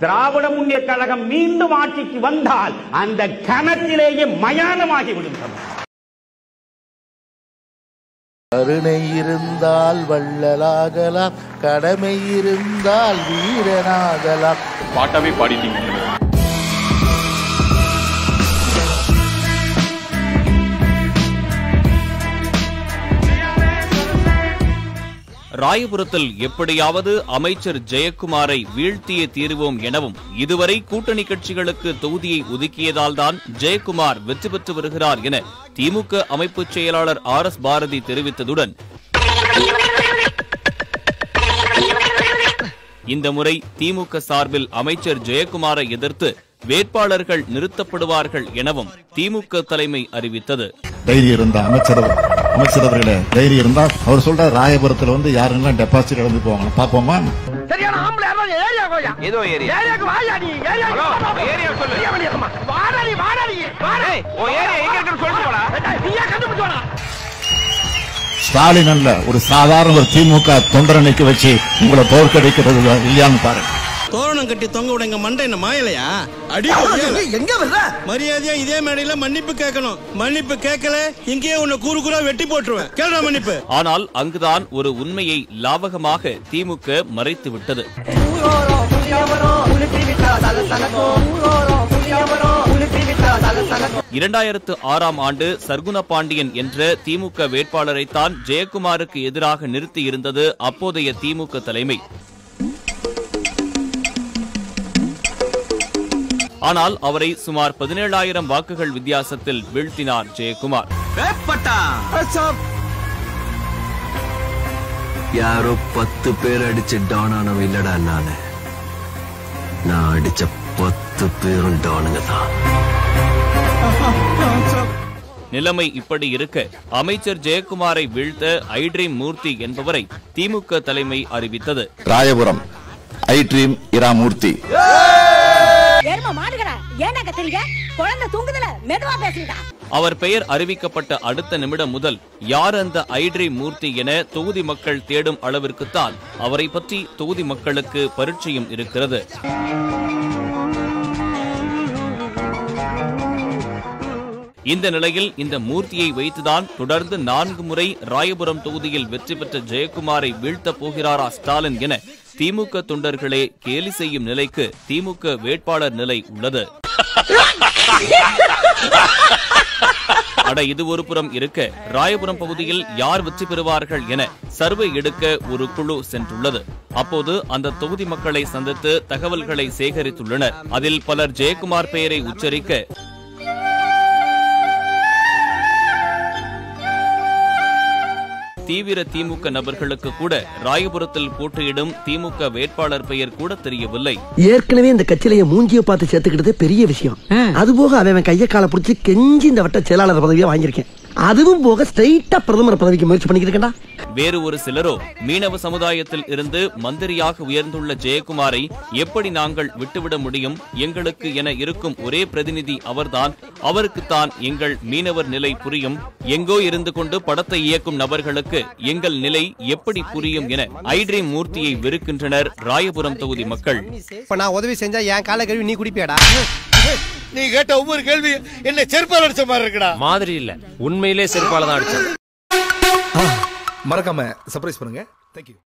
திராவிட முன்னேற்ற கழகம் மீண்டும் ஆட்சிக்கு வந்தால் அந்த கணத்திலேயே மயானமாகிவிடும் தமிழ் கருணை இருந்தால் வள்ளலாகலாம் கடமை இருந்தால் வீரனாகலாம் பாட்டாவே பாடிட்டீங்க ராயபுரத்தில் எப்படியாவது அமைச்சர் ஜெயக்குமாரை வீழ்த்தியே தீருவோம் எனவும் இதுவரை கூட்டணி கட்சிகளுக்கு தொகுதியை ஒதுக்கியதால்தான் ஜெயக்குமார் வெற்றி பெற்று வருகிறார் என திமுக அமைப்புச் செயலாளர் ஆர் எஸ் பாரதி தெரிவித்ததுடன் இந்த முறை திமுக சார்பில் அமைச்சர் ஜெயக்குமாரை எதிர்த்து வேட்பாளர்கள் நிறுத்தப்படுவார்கள் எனவும் திமுக தலைமை அறிவித்தது தைரியம் இருந்தா அமைச்சர் அமைச்சரவர்களே தைரியம் இருந்தா அவர் சொல்ற ராயபுரத்துல வந்து யாருங்கெல்லாம் டெபாசிட் இழந்து போவாங்க பாப்போமா சரியான ஆம்பளை யாராவது ஏரியா கோயா ஏதோ ஏரியா ஏரியாக்கு வாயா நீ ஏரியா ஹலோ, ஏரியா சொல்லு. வாடா நீ வாடா நீ வாடா ஏய், உன் ஏரியா எங்க இருக்குன்னு சொல்லிட்டு போடா. நீயா கண்டுபிடிச்சு வாடா ஸ்டாலின் அல்ல ஒரு சாதாரண ஒரு திமுக தொண்டரை நிக்க வச்சு உங்களை தோற்கடிக்கிறது இல்லையான்னு பாருங்க தோரணம் கட்டி தொங்க விடுங்க மண்டை என்ன மாயலையா அடி எங்க வர்ற மரியாதையா இதே மேடையில மன்னிப்பு கேட்கணும் மன்னிப்பு கேட்கல இங்கேயே உன்னை கூறு கூறா வெட்டி போட்டுருவேன் கேளுடா மன்னிப்பு ஆனால் அங்குதான் ஒரு உண்மையை லாவகமாக திமுக மறைத்துவிட்டது இரண்டாயிரத்து ஆறாம் ஆண்டு சர்க்குண பாண்டியன் என்ற திமுக வேட்பாளரைத்தான் ஜெயக்குமாருக்கு எதிராக நிறுத்தியிருந்தது அப்போதைய திமுக தலைமை ஆனால் அவரை சுமார் பதினேழாயிரம் வாக்குகள் வித்தியாசத்தில் வீழ்த்தினார் ஜெயக்குமார் யாரோ பத்து பேர் அடிச்சு டவுன் ஆனவன் இல்லடா நானு நான் அடிச்ச பத்து பேரும் டவுனுங்க தான் நிலைமை இப்படி இருக்க அமைச்சர் ஜெயக்குமாரை வீழ்த்த ஐட்ரீம் மூர்த்தி என்பவரை திமுக தலைமை அறிவித்தது ராயபுரம் ஐ ட்ரீம் இராமூர்த்தி எரும மாடுகடா ஏன்டா கத்துறீங்க குழந்தை தூங்குதுல மெதுவா பேசுங்கடா அவர் பெயர் அறிவிக்கப்பட்ட அடுத்த நிமிடம் முதல் யார் அந்த ஐட்ரி மூர்த்தி என தொகுதி மக்கள் தேடும் அளவிற்குத்தான் அவரை பற்றி தொகுதி மக்களுக்கு பரிச்சயம் இருக்கிறது இந்த நிலையில் இந்த மூர்த்தியை வைத்துதான் தொடர்ந்து நான்கு முறை ராயபுரம் தொகுதியில் வெற்றி பெற்ற ஜெயக்குமாரை வீழ்த்தப் போகிறாரா ஸ்டாலின் என திமுக தொண்டர்களே கேலி செய்யும் நிலைக்கு திமுக வேட்பாளர் நிலை உள்ளது அட இது ஒரு புறம் இருக்க ராயபுரம் பகுதியில் யார் வெற்றி பெறுவார்கள் என சர்வே எடுக்க ஒரு குழு சென்றுள்ளது அப்போது அந்த தொகுதி மக்களை சந்தித்து தகவல்களை சேகரித்துள்ளனர் அதில் பலர் ஜெயக்குமார் பெயரை உச்சரிக்க தீவிர திமுக நபர்களுக்கு கூட ராயபுரத்தில் போட்டியிடும் திமுக வேட்பாளர் பெயர் கூட தெரியவில்லை ஏற்கனவே இந்த கட்சியில மூஞ்சிய பார்த்து சேர்த்துக்கிட்டதே பெரிய விஷயம் அது போக அவன் கைய காலை பிடிச்சி கெஞ்சி இந்த வட்ட செயலாளர் பதவியை வாங்கியிருக்கேன் அதுவும் போக ஸ்ட்ரைட்டா பிரதமர் பதவிக்கு முயற்சி பண்ணிக்கிட்டு வேறு ஒரு சிலரோ மீனவ சமுதாயத்தில் இருந்து மந்திரியாக உயர்ந்துள்ள ஜெயக்குமாரை எப்படி நாங்கள் விட்டுவிட முடியும் எங்களுக்கு என இருக்கும் ஒரே பிரதிநிதி அவர்தான் அவருக்குத்தான் எங்கள் மீனவர் நிலை புரியும் எங்கோ இருந்து கொண்டு படத்தை இயக்கும் நபர்களுக்கு எங்கள் நிலை எப்படி புரியும் என ஐட்ரீம் மூர்த்தியை வெறுக்கின்றனர் ராயபுரம் தொகுதி மக்கள் இப்ப நான் உதவி செஞ்சா என் காலை கழுவி நீ குடிப்பியாடா நீ கேட்ட ஒவ்வொரு கேள்வி என்ன செருப்பால் அடிச்ச மாதிரி இருக்குடா மாதிரி இல்ல உண்மையிலே செருப்பால தான் அடிச்சது மறக்காம சர்ப்ரைஸ் பண்ணுங்க தேங்க்யூ